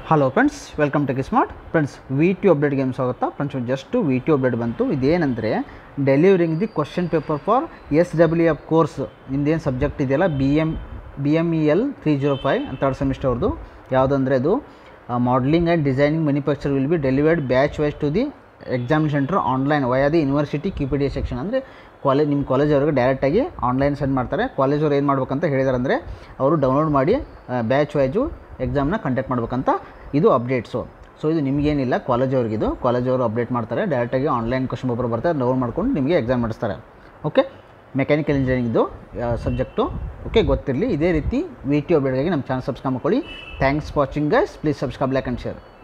hello friends welcome to smart friends V T update game ಸ್ವಾಗತ friends just V T update ಬಂತು ಇದೇನೆಂದರೆ delivering the question paper for S W F course ನಿಮ್ದೇನು subject ಇದೆಯಲ್ಲ B M B M E L three zero five third semester ಅವ್ರದ್ದು ಯಾವುದಂದರೆ ಅದು modelling and designing manufacture will be delivered batch wise to the examination center online via the university Q P D section ಅಂದರೆ college ನಿಮ್ಮ college ಅವ್ರಿಗೆ ಡೈರೆಕ್ಟಾಗಿ online send ಮಾಡ್ತಾರೆ college ಅವ್ರು ಏನು ಮಾಡ್ಬೇಕಂತ ಹೇಳಿದಾರೆ ಅಂದರೆ ಅವರು ಡೌನ್ಲೋಡ್ ಮಾಡಿ ಬ್ಯಾಚ್ ವೈಸು ಎಕ್ಸಾಮ್ನ ಕಂಡಕ್ಟ್ ಮಾಡ್ಬೇಕಂತ ಇದು ಅಪ್ಡೇಟ್ಸು ಸೊ ಇದು ನಿಮಗೇನಿಲ್ಲ ಕಾಲೇಜ್ ಅವ್ರಿಗಿದು ಕಾಲೇಜ್ ಅವರು ಅಪ್ಡೇಟ್ ಮಾಡ್ತಾರೆ ಡೈರೆಕ್ಟಾಗಿ ಆನ್ಲೈನ್ ಕ್ವಶನ್ ಪೇಪರ್ ಬರ್ತಾರೆ ಡೌನ್ ಮಾಡ್ಕೊಂಡು ನಿಮಗೆ ಎಕ್ಸಾಮ್ ಮಾಡಿಸ್ತಾರೆ ಓಕೆ ಮೆಕ್ಯಾನಿಕಲ್ ಇಂಜಿನಿಯರಿಂಗ್ದು ಸಬ್ಜೆಕ್ಟು ಓಕೆ ಗೊತ್ತಿರಲಿ ಇದೇ ರೀತಿ ವಿ ಟಿ ಅಪ್ಡೇಟ್ಗಾಗಿ ನಮ್ಮ ಚಾನಲ್ ಸಬ್ಸ್ಕ್ರೈಬ್ ಮಾಡ್ಕೊಳ್ಳಿ thanks watching guys please subscribe like and share